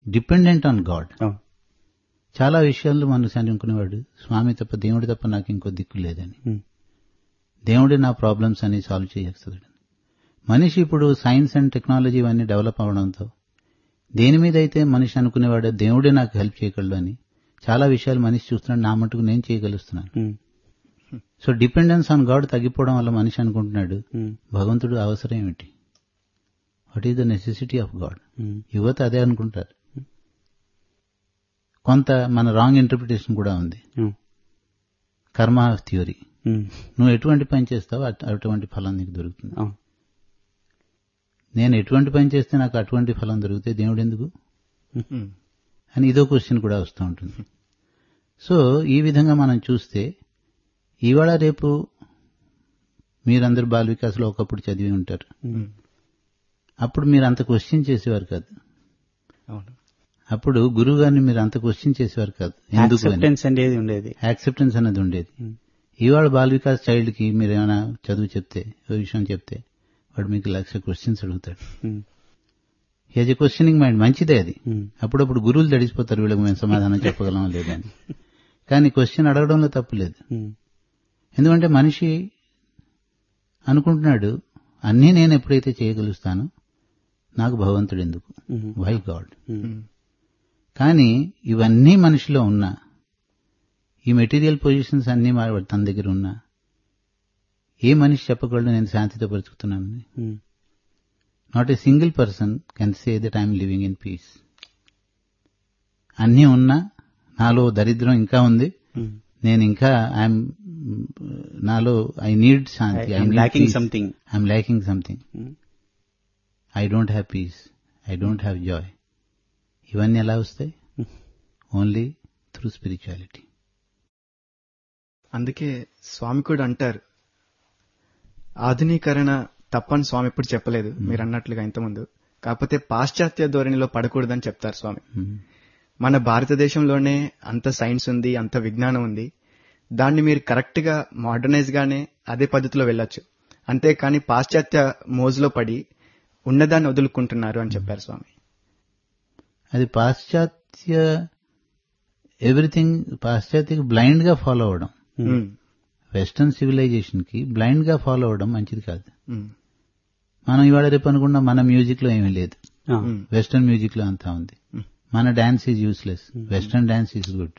Dependent on God అవును చాలా విషయాల్లో మనసు అనుకునేవాడు స్వామి తప్ప దేవుడి తప్ప నాకు ఇంకో దిక్కు లేదని ఉమ్, దేవుడే నా ప్రాబ్లమ్స్ అని సాల్వ్ చేయగలుగుతాడు మనిషి ఇప్పుడు సైన్స్ అండ్ టెక్నాలజీ ఇవన్నీ డెవలప్ అవడంతో దేని మీద అయితే మనిషి అనుకునేవాడు దేవుడే నాకు హెల్ప్ చేయగలడు అని చాలా విషయాలు మనిషి చూస్తున్నాడు నా మటుకు నేను చేయగలుగుతున్నాను um, so dependence on God తగ్గిపోవడం వల్ల మనిషి అనుకుంటున్నాడు ఉమ్, భగవంతుడు అవసరం ఏమిటి what is the necessity of God um, యువత అదే అనుకుంటారు కొంత మన రాంగ్ ఇంటర్ప్రిటేషన్ కూడా ఉంది ఉమ్, కర్మ థియరీ ఉమ్, నువ్వు ఎటువంటి పని చేస్తావో అట్- అటువంటి ఫలం నీకు దొరుకుతుంది అవును నేను ఎటువంటి పని చేస్తే నాకు అటువంటి ఫలం దొరికితే దేవుడు ఎందుకు అని ఇదో క్వశ్చన్ కూడా వస్తూ ఉంటుంది సో ఈ విధంగా మనం చూస్తే ఇవాళ రేపు మీరందరూ బాల వికాస్లో ఒకప్పుడు చదివి ఉంటారు అప్పుడు మీరు అంత క్వశ్చన్ చేసేవారు కాదు అవును అప్పుడు గురువు గారిని మీరు అంత క్వశ్చన్ చేసేవారు కాదు ఎందుకు అని యాక్సెప్టెన్స్ అనేది ఉండేది యాక్సెప్టెన్స్ అనేది ఉండేది ఉమ్, ఇవాళ బాల వికాస్ చైల్డ్ కి మీరు ఏమైనా చదువు చెప్తే ఓ విషయం చెప్తే వాడు మీకు లక్ష క్వశ్చన్స్ అడుగుతాడు um, has a questioning mind మంచిదే అది ఉమ్, అప్పుడప్పుడు గురువులు తడిసిపోతారు వీళ్ళకి మేము సమాధానం చెప్పగలమా లేదని కానీ క్వశ్చన్ అడగడంలో తప్పు లేదు ఉమ్, ఎందుకంటే మనిషి అనుకుంటున్నాడు అన్నీ నేను ఎప్పుడైతే చేయగలుగుతానో నాకు భగవంతుడు ఎందుకు ఉమ్, వై గాడ్ ఉమ్, కానీ ఇవన్నీ మనిషిలో ఉన్నా ఈ మెటీరియల్ పొజిషన్స్ అన్నీ మా తన దగ్గర ఉన్నా ఏ మనిషి చెప్పగలడు నేను శాంతితో బ్రతుకుతున్నానని um, not a single person can say that I'm living in peace అన్నీ ఉన్నా నాలో దరిద్రం ఇంకా ఉంది ఉమ్. నేను ఇంకా ఐఎమ్ నాలో ఐ నీడ్ శాంతి I'm lacking something. I'm lacking something um, I don't have peace I don't have joy ఇవన్నీ ఎలా వస్తాయి ఓన్లీ త్రూ స్పిరిచువాలిటీ అందుకే స్వామి కూడా అంటారు ఆధునీకరణ తప్పని స్వామి ఎప్పుడు చెప్పలేదు మీరు అన్నట్లుగా ఇంతకుముందు కాకపోతే పాశ్చాత్య ధోరణిలో పడకూడదని చెప్తారు స్వామి మన భారతదేశంలోనే అంత సైన్స్ ఉంది అంత విజ్ఞానం ఉంది దాన్ని మీరు కరెక్ట్ గా మోడర్నైజ్ గానే అదే పద్ధతిలో వెళ్ళొచ్చు అంతేకాని పాశ్చాత్య మోజులో పడి ఉన్నదాన్ని వదులుకుంటున్నారు అని చెప్పారు స్వామి అది పాశ్చాత్య ఎవ్రీథింగ్ పాశ్చాత్యకి బ్లైండ్ గా ఫాలో అవడం ఉమ్, వెస్టర్న్ సివిలైజేషన్ కి బ్లైండ్ గా ఫాలో అవడం మంచిది కాదు ఉమ్, మనం ఇవాళ రేపు అనుకున్నా మన మ్యూజిక్ లో ఏమీ లేదు ఆ, ఉమ్, వెస్టర్న్ మ్యూజిక్ లో అంతా ఉంది Hmm. మన dance is useless western dance is good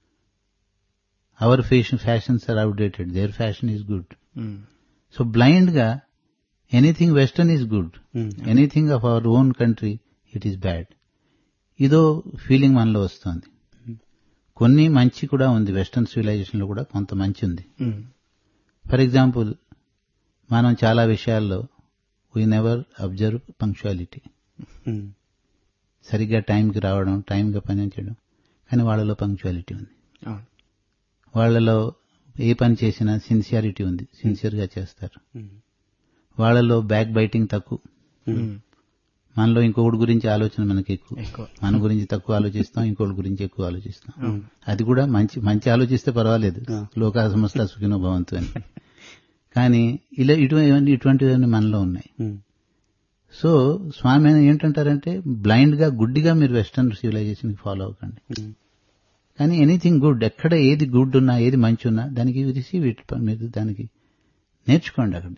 our fashion fashions are outdated their fashion is good um, so blind గా anything western is good um, anything of our own country it is bad ఇదో feeling మనలో వస్తుంది కొన్ని మంచి కూడా ఉంది western civilisation లో కూడా కొంత మంచి ఉంది ఉమ్, ఫర్ ఎగ్జాంపుల్ మనం చాలా విషయాల్లో we never observe punctuality um, సరిగ్గా టైంకి రావడం టైంగా పని చేయడం కానీ వాళ్ళలో పంక్చువాలిటీ ఉంది అవును వాళ్ళలో ఏ పని చేసినా సిన్సియారిటీ ఉంది సిన్సియర్గా చేస్తారు ఉమ్, వాళ్ళలో బ్యాక్ బైటింగ్ తక్కువ ఉమ్, మనలో ఇంకొకటి గురించి ఆలోచన మనకి ఎక్కువ ఎక్కువ మన గురించి తక్కువ ఆలోచిస్తాం ఇంకోటి గురించి ఎక్కువ ఆలోచిస్తాం ఉమ్, అది కూడా మంచి మంచి ఆలోచిస్తే పర్వాలేదు ఆ. లోకా సమస్త సుఖినో భవంతు అని కానీ ఇలా ఇటువంటి ఇటువంటివన్నీ మనలో ఉన్నాయి ఉమ్, సో స్వామి ఆయన ఏంటంటారంటే బ్లైండ్ గా గుడ్డిగా మీరు వెస్టర్న్ సివిలైజేషన్ ఫాలో అవ్వకండి ఉమ్, కానీ ఎనీథింగ్ గుడ్ ఎక్కడ ఏది గుడ్ ఉన్నా ఏది మంచి ఉన్నా దానికి రిసీవ్ ఇట్ మీరు దానికి నేర్చుకోండి అక్కడ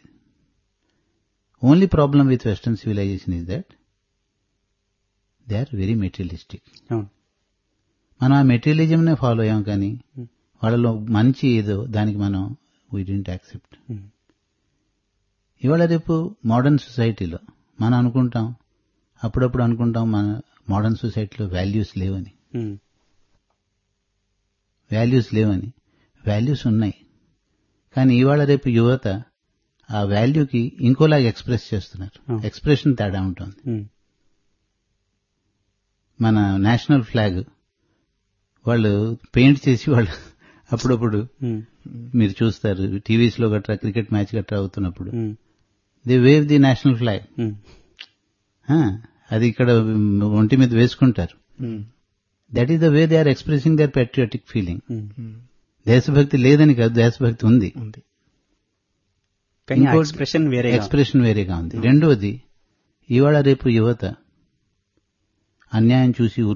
only problem with western civilization is that they are very materialistic అవును మనం ఆ మెటీరియలిజంనే ఫాలో అయ్యాం కానీ Hmm. వాళ్ళలో మంచి ఏదో దానికి మనం వీ డింట్ యాక్సెప్ట్ ఉమ్, ఇవాళ రేపు మోడర్న్ సొసైటీలో మనం అనుకుంటాం అప్పుడప్పుడు అనుకుంటాం మన మోడర్న్ సొసైటీలో వాల్యూస్ లేవని ఉమ్, వాల్యూస్ లేవని వాల్యూస్ ఉన్నాయి కానీ ఇవాళ రేపు యువత ఆ వాల్యూకి ఇంకోలాగా ఎక్స్ప్రెస్ చేస్తున్నారు Hmm. ఎక్స్ప్రెషన్ తేడా ఉంటుంది ఉమ్, మన నేషనల్ ఫ్లాగ్ వాళ్ళు పెయింట్ చేసి వాళ్ళు అప్పుడప్పుడు ఉమ్, మీరు చూస్తారు టీవీస్ లో గట్రా క్రికెట్ మ్యాచ్ గట్రా అవుతున్నప్పుడు um, they wave the national flag um, అది ఇక్కడ ఒంటి మీద వేసుకుంటారు um, that is the way they are expressing their patriotic feeling um. Um, దేశభక్తి లేదని కాదు దేశభక్తి ఉంది ఉంది కానీ ఇంకోటి- ఎక్స్ప్రెషన్ వేరే ఎక్స్ప్రెషన్ వేరేగా ఉంది రెండవది ఇవాళ రేపు యువత అన్యాయం చూసి